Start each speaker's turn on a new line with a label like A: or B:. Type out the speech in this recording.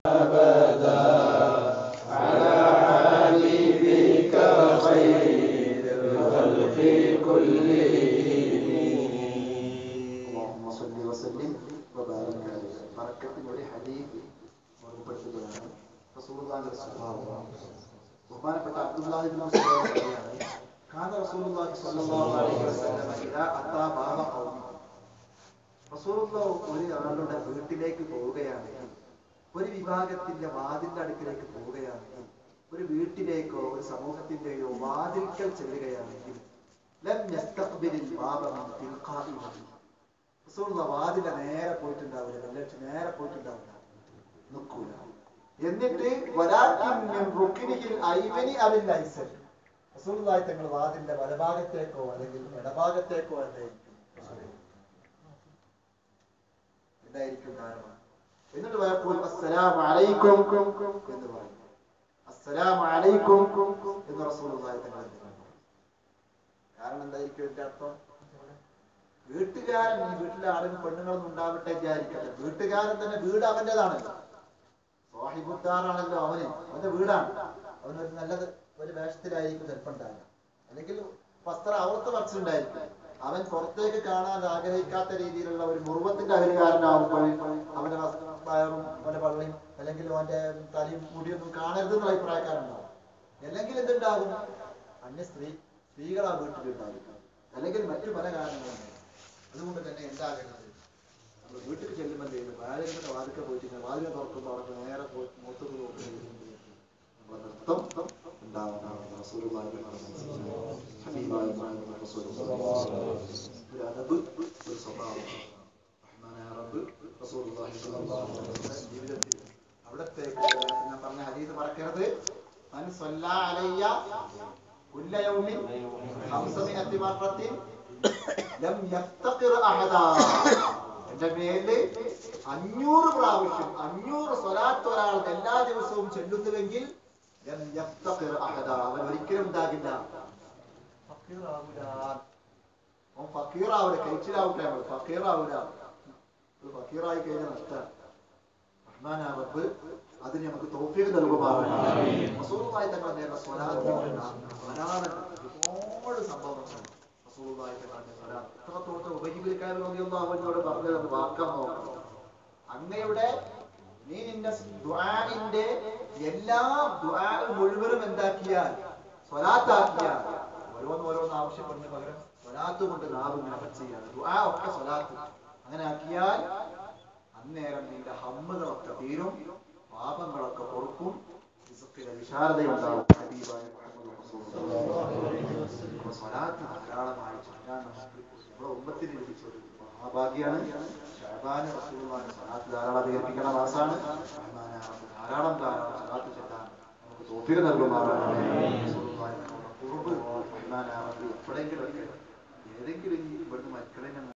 A: اللهم صل وسلم وبارك عليه ബർക്കത്തിന്റെ ഒരു ഹദീസ് ഓർമ്മപ്പെടുത്തുകയാണ് റസൂലുള്ളാഹിന്റെ സ്വഭാവം ബഹുമാനപ്പെട്ട അബ്ദുല്ലാഹി ഇബ്നു മസ്ഊദ് പറയുകയാണ് കാന റസൂലുള്ളാഹി സ്വല്ലല്ലാഹു അലൈഹി വസല്ലം ഇദാ അതാ ബാബ ഖൗമി റസൂലുള്ളാഹി ഒരു ആളുടെ വീട്ടിലേക്ക് പോവുകയാണെങ്കിൽ ഒരു വിഭാഗത്തിന്റെ വാതിലിന്റെ അടുക്കിലേക്ക് പോവുകയാണെങ്കിൽ ഒരു വീട്ടിലേക്കോ ഒരു സമൂഹത്തിന്റെയോ വാതിൽക്കൽ ചെല്ലുകയാണെങ്കിൽ ലം യസ്തഖ്ബിലിൽ ബാബ മിൻ തിൽഖാഇ വജ്ഹിഹി റസൂലുള്ള വാതിന്റെ നേരെ പോയിട്ടുണ്ടാവില്ല വെള്ളിയാഴ്ച നേരെ പോയിട്ടുണ്ടാവില്ല നിൽക്കൂല എന്നിട്ട് വലാക്കിൻ മിൻ റുക്നിഹിൽ ഐമനി അവിൽ ഐസർ റസൂലുള്ളാഹി തങ്ങൾ വാതിന്റെ വലഭാഗത്തേക്കോ അല്ലെങ്കിൽ ഇടഭാഗത്തേക്കോ എന്തായിരിക്കും എന്തായിരിക്കും കാരണം എന്നിട്ട് വയപ്പോൾ അസ്സലാമു അലൈക്കും എന്ന് പറയും അസ്സലാമു അലൈക്കും എന്ന് റസൂലുള്ളാഹി തങ്ങൾ എന്ത് പറയും? കാരണം എന്തായിരിക്കും എന്റെ അർത്ഥം വീട്ടുകാരൻ ഈ വീട്ടിലെ ആളും പെണ്ണുങ്ങളൊന്നും ഉണ്ടാവട്ടെ വിചാരിക്കട്ടെ വീട്ടുകാരൻ തന്നെ വീട് അവന്റേതാണ് സ്വാഹിബുദ്ദാറാണല്ലോ അവന് അവന്റെ വീടാണ് അവനൊരു നല്ലത് ഒരു വേഷത്തിലായിരിക്കും ചിലപ്പോൾ ഉണ്ടാകുക അല്ലെങ്കിൽ വസ്ത്രം അവർത്ത് വച്ചിട്ടുണ്ടായിരിക്കും അവൻ പുറത്തേക്ക് കാണാൻ ആഗ്രഹിക്കാത്ത രീതിയിലുള്ള ഒരു മുറുവത്തിന്റെ അഹരികാരനാവുമ്പോൾ അവന്റെ വസ്- വയറും അവന്റെ പള്ളിയും അല്ലെങ്കിൽ അവന്റെ തലയും മുടിയൊന്നും കാണരുത് എന്നുള്ള അഭിപ്രായക്കാരുണ്ടാവും അല്ലെങ്കിൽ എന്തുണ്ടാകും അന്യ സ്ത്രീ സ്ത്രീകൾ ആ വീട്ടിലുണ്ടായിരിക്കും അല്ലെങ്കിൽ മറ്റു പല കാരണങ്ങളുണ്ട് അതുകൊണ്ട് തന്നെ എന്താകരുത് നമ്മൾ വീട്ടിൽ ചെല്ലുമ്പോൾ എന്ത് ചെയ്യുന്നു ഭാര്യയുടെ വാതിക്കെ പോയിട്ട് ഇങ്ങനെ വാതിലെ തുറക്കുമ്പോൾ അവിടെ നേരെ പോയി മൂത്തത് നോക്കുന്നത് നമ്മളെ നൃത്തം ഉണ്ടാവുന്നതാണ് റസൂലുള്ളാഹിയുടെ മനസ്സിലായി. ഹബീബായ മുഹമ്മദ് റസൂലുള്ളാഹി. ഒരു അദബ് ഒരു സ്വഭാവം റഹ്മാനായ റബ്ബ് റസൂലുള്ളാഹി സ്വല്ലല്ലാഹു അലൈഹി വസല്ലം ജീവിതത്തിൽ അവിടത്തേക്ക് ഞാൻ പറഞ്ഞ ഹദീസ് മറക്കരുത് മൻ സ്വല്ലാ അലയ്യ കുല്ല യൗമിൻ ഖംസമിഅത്തി മർറത്തിൻ ലം യഫ്തഖിർ അഹദാ എന്റെ മേല് അഞ്ഞൂറ് പ്രാവശ്യം അഞ്ഞൂറ് സ്വലാത്ത് ഒരാൾ എല്ലാ ദിവസവും ചെല്ലുന്നുവെങ്കിൽ ലം യഫ്തഖിർ അഹദാ അവൻ ഒരിക്കലും ഉണ്ടാകില്ല ഫക്കീറാവൂല അവൻ ഫക്കീറാവൂല കഴിച്ചിലാവട്ടെ നമ്മൾ ഫക്കീറാവൂല ഒരു ഫക്കീറായി കഴിഞ്ഞാൽ നഷ്ടമാണ് റഹ്മാനാ റബ്ബ് അതിന് നമുക്ക് തൗഫീഖ് നൽകുമാറാണ് റസൂലുള്ളാഹി തങ്ങൾ നേരെ സ്വലാത്ത് ധാരാളം ഒരുപാട് സംഭവങ്ങളുണ്ട് റസൂലുള്ളാഹി തങ്ങളുടെ സ്വലാത്ത് എത്രത്തോളം ഉപജീവിക്കാൻ അവനോട് പറഞ്ഞത് വാക്കാൻ നോക്കണം അങ്ങയുടെ നീ നിന്റെ ദുആഇന്റെ എല്ലാ ദുആഉം മുഴുവനും എന്താക്കിയാൽ സ്വലാത്താക്കിയാൽ ഓരോന്ന് ഓരോന്ന് ആവശ്യപ്പെടുന്ന പകരം സ്വലാത്ത് കൊണ്ട് നാവ് ഇങ്ങനെ ചെയ്യാണ് ദുആ ഒക്കെ സ്വലാത്ത് അങ്ങനെ ആക്കിയാൽ അന്നേരം നിന്റെ ഹമ്മുകളൊക്കെ തീരും പാപങ്ങളൊക്കെ പൊറുക്കും റിസ്ക്കിലെ വിശാലതയുണ്ടാവും ഹബീബായ മുഹമ്മദ് റസൂലുള്ളാഹി. അപ്പൊ സ്വലാത്ത് ധാരാളമായി ചൊല്ലാൻ നമുക്ക് നമ്മുടെ ഉമ്മത്തിന് ലഭിച്ച ഒരു മഹാഭാഗ്യാണ് ഷഹബാന് റസൂലുള്ളാഹി സ്വലാത്ത് ധാരാളം അധികരിപ്പിക്കണ മാസാണ് റഹ്മാനായ റബ്ബ് ധാരാളം ധാരാളം സ്വലാത്ത് ചെല്ലാൻ നമുക്ക് തോഫീക്ക് നൽകുമാറാണ് റസൂലുള്ളാഹി തങ്ങളുടെ ഖുർബ് റഹ്മാനായ റബ്ബ് എപ്പോഴെങ്കിലുമൊക്കെ ഏതെങ്കിലും ഈ ഇവിടുന്ന് മക്കളെ